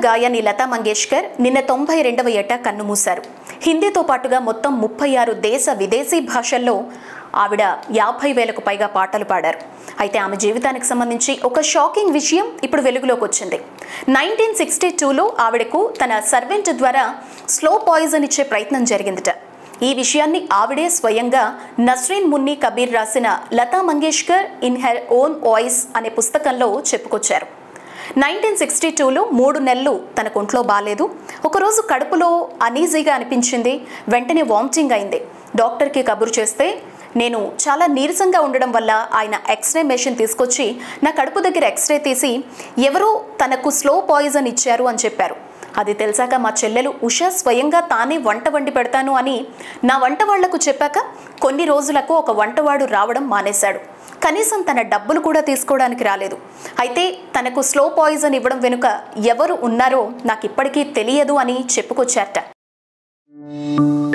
గాయని లతా మంగేష్కర్ నిన్న తొంభై రెండవ ఏట కన్నుమూశారు హిందీతో పాటుగా మొత్తం ముప్పై ఆరు దేశ విదేశీ భాషల్లో ఆవిడ యాభై వేలకు పైగా పాటలు పాడారు అయితే ఆమె జీవితానికి సంబంధించి ఒక షాకింగ్ విషయం ఇప్పుడు వెలుగులోకి వచ్చింది నైన్టీన్ సిక్స్టీ టూలో ఆవిడకు తన సర్వెంట్ ద్వారా స్లో పాయిజన్ ఇచ్చే ప్రయత్నం జరిగిందట ఈ విషయాన్ని ఆవిడే స్వయంగా నస్రీన్ మున్ని కబీర్ రాసిన Lata Mangeshkar in her own voice అనే పుస్తకంలో చెప్పుకొచ్చారు నైన్టీన్ సిక్స్టీ టూలో మూడు నెలలు తన ఒంట్లో బాగాలేదు ఒకరోజు కడుపులో అనీజీగా అనిపించింది వెంటనే వామిటింగ్ అయింది డాక్టర్కి కబురు చేస్తే నేను చాలా నీరసంగా ఉండడం వల్ల ఆయన ఎక్స్రే మెషిన్ తీసుకొచ్చి నా కడుపు దగ్గర ఎక్స్రే తీసి ఎవరో తనకు స్లో పాయిజన్ ఇచ్చారు అని చెప్పారు అది తెలిసాక మా చెల్లెలు ఉష స్వయంగా తానే వంట వండి పెడతాను అని నా వంట వాళ్లకు చెప్పాక కొన్ని రోజులకు ఒక వంటవాడు రావడం మానేశాడు కనీసం తన డబ్బులు కూడా తీసుకోవడానికి రాలేదు అయితే తనకు స్లో పాయిజన్ ఇవ్వడం వెనుక ఎవరు ఉన్నారో నాకు ఇప్పటికీ తెలియదు అని చెప్పుకొచ్చారట